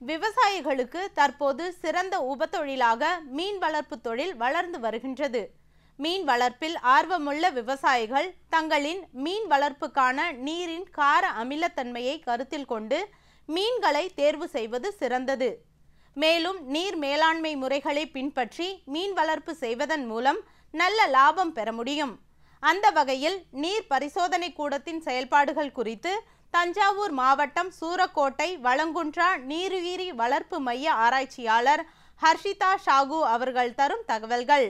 விவசாயிகளுக்கு தற்போது சிறந்த உபத்தொழிலாக மீன் வளர்ப்பு தொழில் வளர்ந்து வருகின்றது மீன் வளர்ப்பில் ஆர்வமுள்ள விவசாயிகள் தங்களின் மீன் வளர்ப்புக்கான நீரின் கார அமிலத்தன்மையை கருத்தில் கொண்டு மீன்களை தேர்வு செய்வது சிறந்தது மேலும் நீர் மேலாண்மை முறைகளை பின்பற்றி மீன் வளர்ப்பு செய்வதன் மூலம் நல்ல லாபம் பெற முடியும் அந்த வகையில் நீர் பரிசோதனை கூடத்தின் செயல்பாடுகள் குறித்து தஞ்சாவூர் மாவட்டம் சூரக்கோட்டை வளங்குன்றா நீருயிரி வளர்ப்பு மைய ஆராய்ச்சியாளர் ஹர்ஷிதா ஷாகு அவர்கள் தரும் தகவல்கள்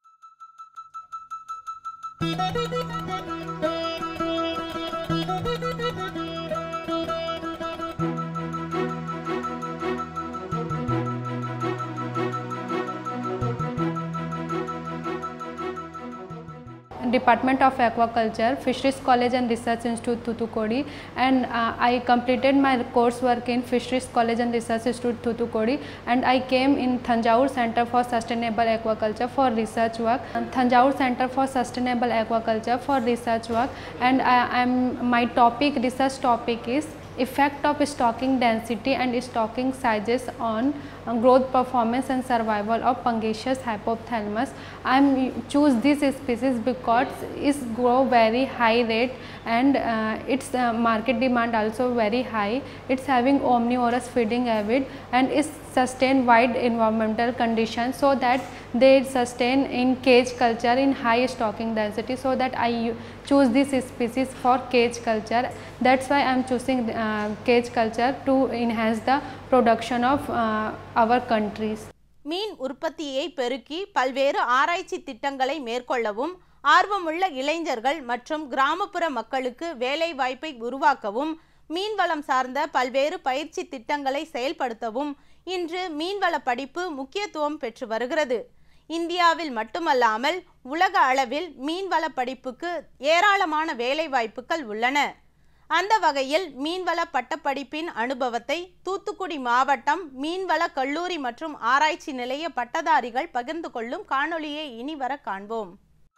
Department of Aquaculture, Fisheries College and Research Institute Thuthukudi and uh, I completed my coursework in Fisheries College and Research Institute Thuthukudi and I came in Thanjavur Center for Sustainable Aquaculture for research work. Thanjavur Center for Sustainable Aquaculture for research work and I am my topic research topic is effect of stocking density and stocking sizes on uh, growth performance and survival of Pungaceous hypothalamus. I am choose this species because it grow very high rate and uh, its uh, market demand also very high. It's having omnivorous feeding habit and is sustain wide environmental conditions so that they sustain in cage culture in high stocking density so that I u- choose this species for cage culture. That's why I am choosing uh, cage culture to enhance the production of uh, our countries. மீன் உற்பத்தியை பெருக்கி பல்வேறு ஆராய்ச்சி திட்டங்களை மேற்கொள்ளவும் ஆர்வமுள்ள இளைஞர்கள் மற்றும் கிராமப்புற மக்களுக்கு வேலைவாய்ப்பை உருவாக்கவும் மீன்வளம் சார்ந்த பல்வேறு பயிற்சி திட்டங்களை செயல்படுத்தவும் இன்று மீன்வள படிப்பு முக்கியத்துவம் பெற்று வருகிறது இந்தியாவில் மட்டுமல்லாமல் உலக அளவில் மீன்வள படிப்புக்கு ஏராளமான வேலைவாய்ப்புகள் உள்ளன அந்த வகையில் மீன்வள பட்டப்படிப்பின் அனுபவத்தை தூத்துக்குடி மாவட்டம் மீன்வள கல்லூரி மற்றும் ஆராய்ச்சி நிலைய பட்டதாரிகள் பகிர்ந்து கொள்ளும் காணொளியை இனி வர காண்போம்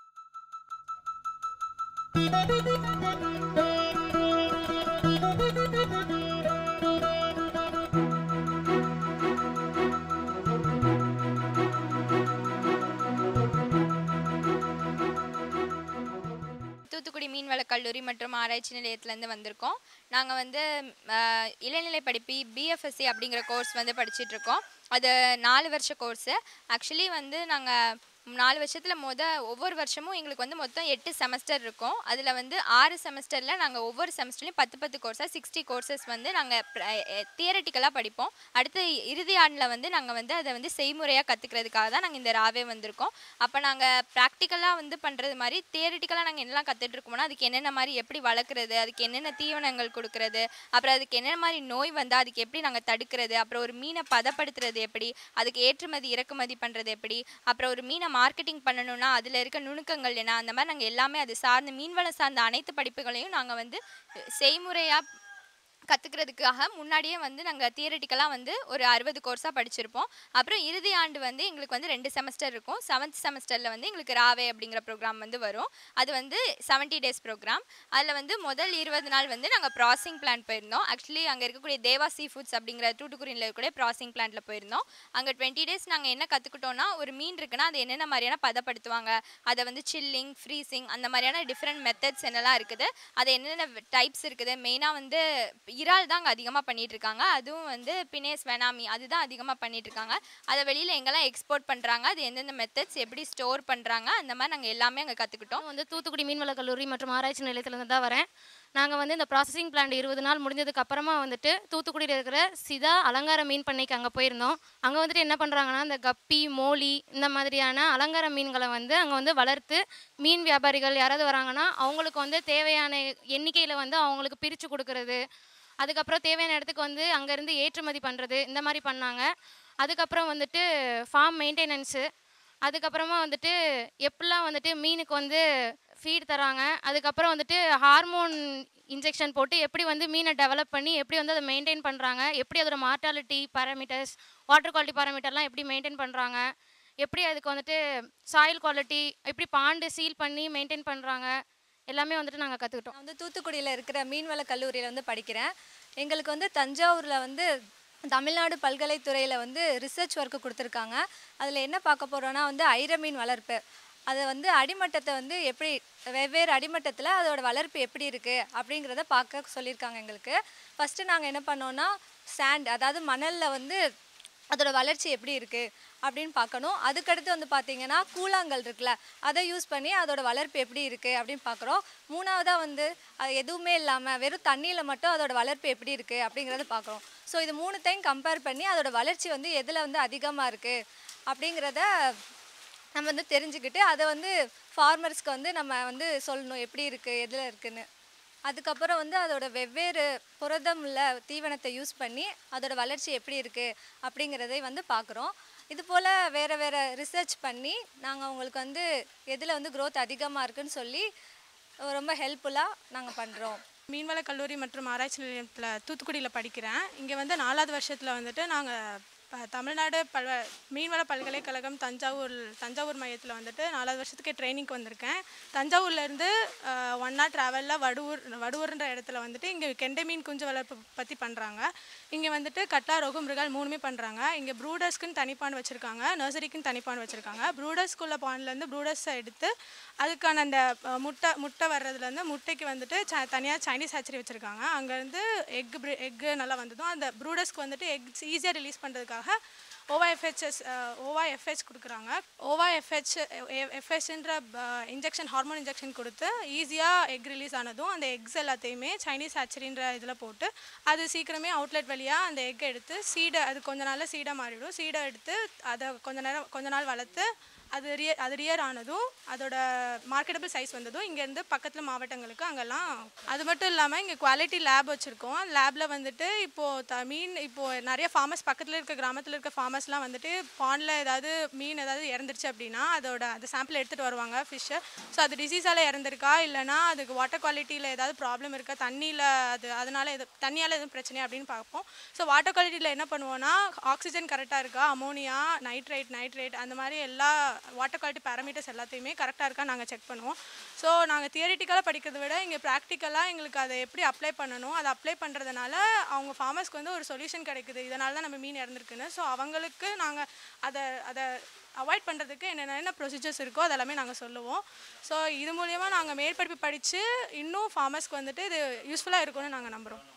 தூத்துக்குடி மீன்வளக் கல்லூரி மற்றும் ஆராய்ச்சி நிலையத்துலேருந்து வந்திருக்கோம் நாங்கள் வந்து அஹ், இளநிலை படிப்பு பிஎஃப்எஸ்சி அப்படிங்கிற கோர்ஸ் வந்து படிச்சுட்டு இருக்கோம் அது நாலு வருஷ கோர்ஸு ஆக்சுவலி வந்து நாங்கள் நாலு வருஷத்தில் மொத ஒவ்வொரு வருஷமும் எங்களுக்கு வந்து மொத்தம் எட்டு செமஸ்டர் இருக்கும் அதில் வந்து ஆறு செமஸ்டரில் நாங்கள் ஒவ்வொரு செமஸ்டர்லையும் பத்து பத்து கோர்ஸாக சிக்ஸ்டி கோர்சஸ் வந்து நாங்கள் தியரட்டிக்கலாக படிப்போம் அடுத்து இறுதி ஆண்டில் வந்து நாங்கள் வந்து அதை வந்து செய்முறையாக கற்றுக்கிறதுக்காக தான் நாங்கள் இந்த ராவே வந்திருக்கோம் அப்போ நாங்கள் ப்ராக்டிக்கலாக வந்து பண்ணுறது மாதிரி தியரட்டிக்கலாக நாங்கள் என்னெல்லாம் கற்றுட்டு இருக்கோம்னா அதுக்கு என்னென்ன மாதிரி எப்படி வளர்க்குறது அதுக்கு என்னென்ன தீவனங்கள் கொடுக்கறது அப்புறம் அதுக்கு என்னென்ன மாதிரி நோய் வந்தால் அதுக்கு எப்படி நாங்கள் தடுக்கிறது அப்புறம் ஒரு மீனை பதப்படுத்துறது எப்படி அதுக்கு ஏற்றுமதி இறக்குமதி பண்ணுறது எப்படி அப்புறம் ஒரு மீனை மார்க்கெட்டிங் பண்ணணும்னா அதில் இருக்க நுணுக்கங்கள் என்ன அந்த மாதிரி நாங்கள் எல்லாமே அது சார்ந்த மீன்வளம் சார்ந்த அனைத்து படிப்புகளையும் நாங்கள் வந்து செய்முறையாக கற்றுக்கிறதுக்காக முன்னாடியே வந்து நாங்கள் தியரட்டிக்கலாக வந்து ஒரு அறுபது கோர்ஸாக படிச்சிருப்போம் அப்புறம் இறுதி ஆண்டு வந்து எங்களுக்கு வந்து ரெண்டு செமஸ்டர் இருக்கும் செவன்த் செமஸ்டரில் வந்து எங்களுக்கு ராவே அப்படிங்கிற ப்ரோக்ராம் வந்து வரும் அது வந்து செவன்ட்டி டேஸ் ப்ரோக்ராம் அதில் வந்து முதல் இருபது நாள் வந்து நாங்கள் ப்ராசிங் பிளான் போயிருந்தோம் ஆக்சுவலி அங்கே இருக்கக்கூடிய தேவா சீ ஃபுட்ஸ் அப்படிங்கிற தூட்டுக்குடியில் இருக்கக்கூடிய ப்ராசிங் பிளான்ட்டில் போயிருந்தோம் அங்கே டுவெண்ட்டி டேஸ் நாங்கள் என்ன கற்றுக்கிட்டோம்னா ஒரு மீன் இருக்குன்னா அது என்னென்ன மாதிரியான பதப்படுத்துவாங்க அதை வந்து சில்லிங் ஃப்ரீசிங் அந்த மாதிரியான டிஃப்ரெண்ட் மெத்தட்ஸ் என்னெல்லாம் இருக்குது அது என்னென்ன டைப்ஸ் இருக்குது மெயினாக வந்து இறால் தான் அங்கே அதிகமாக பண்ணிட்டு இருக்காங்க அதுவும் வந்து பினேஸ் வெனாமி அதுதான் அதிகமாக பண்ணிட்டு இருக்காங்க அதை வெளியில் எங்கெல்லாம் எக்ஸ்போர்ட் பண்ணுறாங்க அது எந்தெந்த மெத்தட்ஸ் எப்படி ஸ்டோர் பண்ணுறாங்க அந்த மாதிரி நாங்கள் எல்லாமே அங்கே கற்றுக்கிட்டோம் நான் வந்து தூத்துக்குடி மீன்வள கல்லூரி மற்றும் ஆராய்ச்சி நிலையத்திலேருந்து தான் வரேன் நாங்கள் வந்து இந்த ப்ராசஸிங் பிளான்ட் இருபது நாள் முடிஞ்சதுக்கு அப்புறமா வந்துட்டு தூத்துக்குடியில் இருக்கிற சிதா அலங்கார மீன் பண்ணைக்கு அங்கே போயிருந்தோம் அங்கே வந்துட்டு என்ன பண்ணுறாங்கன்னா இந்த கப்பி மோலி இந்த மாதிரியான அலங்கார மீன்களை வந்து அங்கே வந்து வளர்த்து மீன் வியாபாரிகள் யாராவது வராங்கன்னா அவங்களுக்கு வந்து தேவையான எண்ணிக்கையில் வந்து அவங்களுக்கு பிரித்து கொடுக்கறது அதுக்கப்புறம் தேவையான இடத்துக்கு வந்து அங்கேருந்து ஏற்றுமதி பண்ணுறது இந்த மாதிரி பண்ணாங்க அதுக்கப்புறம் வந்துட்டு ஃபார்ம் மெயின்டெனன்ஸு அதுக்கப்புறமா வந்துட்டு எப்படிலாம் வந்துட்டு மீனுக்கு வந்து ஃபீட் தராங்க அதுக்கப்புறம் வந்துட்டு ஹார்மோன் இன்ஜெக்ஷன் போட்டு எப்படி வந்து மீனை டெவலப் பண்ணி எப்படி வந்து அதை மெயின்டைன் பண்ணுறாங்க எப்படி அதோட மார்ட்டாலிட்டி பேராமீட்டர்ஸ் வாட்டர் குவாலிட்டி பேராமீட்டர்லாம் எப்படி மெயின்டைன் பண்ணுறாங்க எப்படி அதுக்கு வந்துட்டு சாயில் குவாலிட்டி எப்படி பாண்டு சீல் பண்ணி மெயின்டைன் பண்ணுறாங்க எல்லாமே வந்துட்டு நாங்கள் கற்றுக்கிட்டோம் நான் வந்து தூத்துக்குடியில் இருக்கிற மீன்வள கல்லூரியில் வந்து படிக்கிறேன் எங்களுக்கு வந்து தஞ்சாவூரில் வந்து தமிழ்நாடு பல்கலைத்துறையில் வந்து ரிசர்ச் ஒர்க்கு கொடுத்துருக்காங்க அதில் என்ன பார்க்க போகிறோன்னா வந்து ஐர மீன் வளர்ப்பு அதை வந்து அடிமட்டத்தை வந்து எப்படி வெவ்வேறு அடிமட்டத்தில் அதோட வளர்ப்பு எப்படி இருக்குது அப்படிங்கிறத பார்க்க சொல்லியிருக்காங்க எங்களுக்கு ஃபஸ்ட்டு நாங்கள் என்ன பண்ணோன்னா சாண்ட் அதாவது மணலில் வந்து அதோட வளர்ச்சி எப்படி இருக்குது அப்படின்னு பார்க்கணும் அதுக்கடுத்து வந்து பார்த்தீங்கன்னா கூழாங்கல் இருக்குல்ல அதை யூஸ் பண்ணி அதோட வளர்ப்பு எப்படி இருக்குது அப்படின்னு பார்க்குறோம் மூணாவதாக வந்து அது எதுவுமே இல்லாமல் வெறும் தண்ணியில் மட்டும் அதோட வளர்ப்பு எப்படி இருக்குது அப்படிங்கிறத பார்க்குறோம் ஸோ இது மூணுத்தையும் கம்பேர் பண்ணி அதோட வளர்ச்சி வந்து எதில் வந்து அதிகமாக இருக்குது அப்படிங்கிறத நம்ம வந்து தெரிஞ்சுக்கிட்டு அதை வந்து ஃபார்மர்ஸ்க்கு வந்து நம்ம வந்து சொல்லணும் எப்படி இருக்குது எதில் இருக்குன்னு அதுக்கப்புறம் வந்து அதோட வெவ்வேறு புரதம் உள்ள தீவனத்தை யூஸ் பண்ணி அதோட வளர்ச்சி எப்படி இருக்குது அப்படிங்கிறதை வந்து பார்க்குறோம் இது போல் வேறு வேறு ரிசர்ச் பண்ணி நாங்கள் உங்களுக்கு வந்து எதில் வந்து growth அதிகமாக இருக்குன்னு சொல்லி ரொம்ப ஹெல்ப்ஃபுல்லாக நாங்கள் பண்ணுறோம் மீன்வள கல்லூரி மற்றும் ஆராய்ச்சி நிலையத்தில் தூத்துக்குடியில் படிக்கிறேன் இங்கே வந்து நாலாவது வருஷத்தில் வந்துட்டு நாங்கள் தமிழ்நாடு பல்வ மீன்வள பல்கலைக்கழகம் தஞ்சாவூர் தஞ்சாவூர் மையத்தில் வந்துட்டு நாலாவது வருஷத்துக்கு ட்ரைனிங்க்கு வந்திருக்கேன் தஞ்சாவூர்லேருந்து ஒன் ஹவர் ட்ராவலில் வடுவூர் வடுவூர்ன்ற இடத்துல வந்துட்டு இங்கே கெண்டை மீன் குஞ்சு வளர்ப்பு பற்றி பண்ணுறாங்க இங்கே வந்துட்டு கட்லா ரோகு மிருகால் மூணுமே பண்ணுறாங்க இங்கே ப்ரூடர்ஸ்க்குன்னு தனிப்பான் வச்சுருக்காங்க நர்சரிக்குன்னு தனிப்பான் வச்சுருக்காங்க ப்ரூடர்ஸ்குள்ள பாண்ட்லேருந்து ப்ரூடர்ஸை எடுத்து அதுக்கான அந்த அஹ், முட்டை முட்டை வர்றதுலேருந்து முட்டைக்கு வந்துட்டு ச தனியாக சைனீஸ் ஹேச்சரி வச்சுருக்காங்க அங்கேருந்து எக் எக்கு நல்லா வந்ததும் அந்த ப்ரூடர்ஸ்க்கு வந்துட்டு எக்ஸ் ஈஸியாக ரிலீஸ் பண்ணுறதுக்காக ஓவாஎஃப்ஹெச்எஸ் ஓவாஎஃப்ஹெச் கொடுக்குறாங்க ஓவாஎஃப்ஹெச் எஃப்ஹெச்ன்ற இன்ஜெக்ஷன் ஹார்மோன் இன்ஜெக்ஷன் கொடுத்து ஈஸியாக எக் ரிலீஸ் ஆனதும் அந்த எக்ஸ் எல்லாத்தையுமே சைனீஸ் ஹேச்சரின்ற இதில் போட்டு அது சீக்கிரமே அவுட்லெட் வழியாக அந்த எக்கை எடுத்து சீடை அது கொஞ்ச நாளில் சீடாக மாறிடும் சீடை எடுத்து அதை கொஞ்ச நேரம் கொஞ்ச நாள் வளர்த்து அது ரிய அது ரியர் ஆனதும் அதோட மார்க்கெட்டபிள் சைஸ் வந்ததும் இங்கேருந்து பக்கத்தில் மாவட்டங்களுக்கு அங்கெல்லாம் அது மட்டும் இல்லாமல் இங்கே குவாலிட்டி லேப் வச்சுருக்கோம் லேபில் வந்துட்டு இப்போது த மீன் இப்போது நிறைய ஃபார்மர்ஸ் பக்கத்தில் இருக்க கிராமத்தில் இருக்க ஃபார்மர்ஸ்லாம் வந்துட்டு பாண்டில் ஏதாவது மீன் ஏதாவது இறந்துருச்சு அப்படின்னா அதோட அந்த சாம்பிள் எடுத்துகிட்டு வருவாங்க ஃபிஷ்ஷை ஸோ அது டிசீஸால் இறந்துருக்கா இல்லைனா அதுக்கு வாட்டர் குவாலிட்டியில் ஏதாவது ப்ராப்ளம் இருக்கா தண்ணியில் அது அதனால எது தண்ணியால் எதுவும் பிரச்சனையா அப்படின்னு பார்ப்போம் ஸோ வாட்டர் குவாலிட்டியில் என்ன பண்ணுவோம்னா ஆக்சிஜன் கரெக்டாக இருக்கா அமோனியா நைட்ரேட் நைட்ரேட் அந்த மாதிரி எல்லா வாட்டர் குவாலிட்டி பேராமீட்டர்ஸ் எல்லாத்தையுமே கரெக்டாக இருக்கா நாங்கள் செக் பண்ணுவோம் ஸோ நாங்கள் தியரிட்டிக்கலாக படிக்கிறத விட இங்கே ப்ராக்டிக்கலாக எங்களுக்கு அதை எப்படி அப்ளை பண்ணணும் அதை அப்ளை பண்ணுறதுனால அவங்க ஃபார்மர்ஸ்க்கு வந்து ஒரு சொல்யூஷன் கிடைக்குது இதனால தான் நம்ம மீன் இறந்துருக்குன்னு ஸோ அவங்களுக்கு நாங்கள் அதை அதை அவாய்ட் பண்ணுறதுக்கு என்னென்ன ப்ரொசீஜர்ஸ் இருக்கோ அதெல்லாமே நாங்கள் சொல்லுவோம் ஸோ இது மூலயமா நாங்கள் மேற்படிப்பு படித்து இன்னும் ஃபார்மர்ஸ்க்கு வந்துட்டு இது யூஸ்ஃபுல்லாக இருக்கும்னு நாங்கள் நம்புகிறோம்